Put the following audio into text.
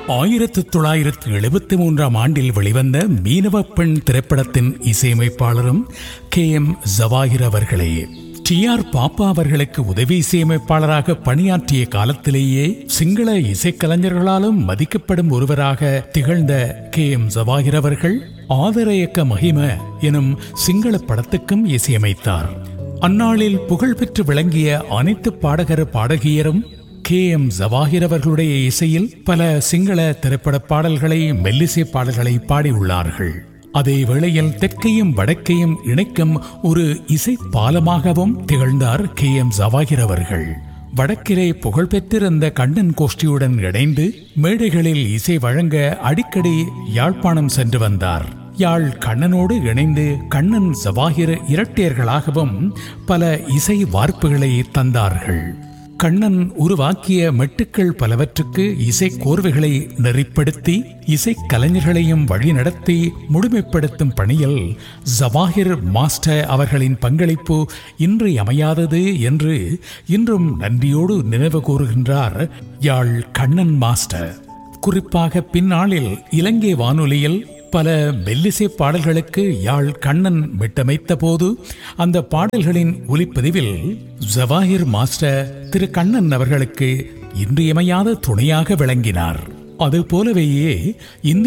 ஆயிரத்து தொள்ளாயிரத்து எழுபத்தி மூன்றாம் ஆண்டில் வெளிவந்த மீனவ பெண் திரைப்படத்தின் இசையமைப்பாளரும் கே எம் ஜவாஹிர் அவர்களே டி ஆர் பாப்பா அவர்களுக்கு உதவி இசையமைப்பாளராக பணியாற்றிய காலத்திலேயே சிங்கள இசைக்கலைஞர்களாலும் மதிக்கப்படும் ஒருவராக திகழ்ந்த கே எம் ஜவாஹிர் அவர்கள் ஆதரயக்க மகிம எனும் சிங்கள படத்துக்கும் இசையமைத்தார் அந்நாளில் புகழ்பெற்று விளங்கிய அனைத்து பாடகர் பாடகியரும் கே எம் ஜவாஹிர் அவர்களுடைய இசையில் பல சிங்கள திரைப்பட பாடல்களை மெல்லிசை பாடல்களை பாடியுள்ளார்கள் அதே வேளையில் தெற்கையும் வடக்கையும் இணைக்கும் ஒரு இசை பாலமாகவும் திகழ்ந்தார் கே எம் ஜவாஹிர் அவர்கள் வடக்கிலே புகழ்பெற்றிருந்த கண்ணன் கோஷ்டியுடன் இணைந்து மேடைகளில் இசை வழங்க அடிக்கடி யாழ்ப்பாணம் சென்று வந்தார் யாழ் கண்ணனோடு இணைந்து கண்ணன் ஜவாஹிர் இரட்டையர்களாகவும் பல இசை வார்ப்புகளை தந்தார்கள் கண்ணன் உருவாக்கிய மெட்டுக்கள் பலவற்றுக்கு இசை கோர்வைகளை நெறிப்படுத்தி இசை கலைஞர்களையும் வழிநடத்தி முழுமைப்படுத்தும் பணியில் ஜவாஹிர் மாஸ்டர் அவர்களின் பங்களிப்பு இன்றியமையாதது என்று இன்றும் நன்றியோடு நினைவு கூறுகின்றார் யாழ் கண்ணன் மாஸ்டர் குறிப்பாக பின்னாளில் இலங்கை வானொலியில் பல மெல்லிசை பாடல்களுக்கு யாழ் கண்ணன் மிட்டமைத்த போது அந்த பாடல்களின் ஒலிப்பதிவில் ஜவாஹிர் மாஸ்டர் திரு கண்ணன் அவர்களுக்கு இன்றியமையாத துணையாக விளங்கினார் அது போலவேயே இந்திய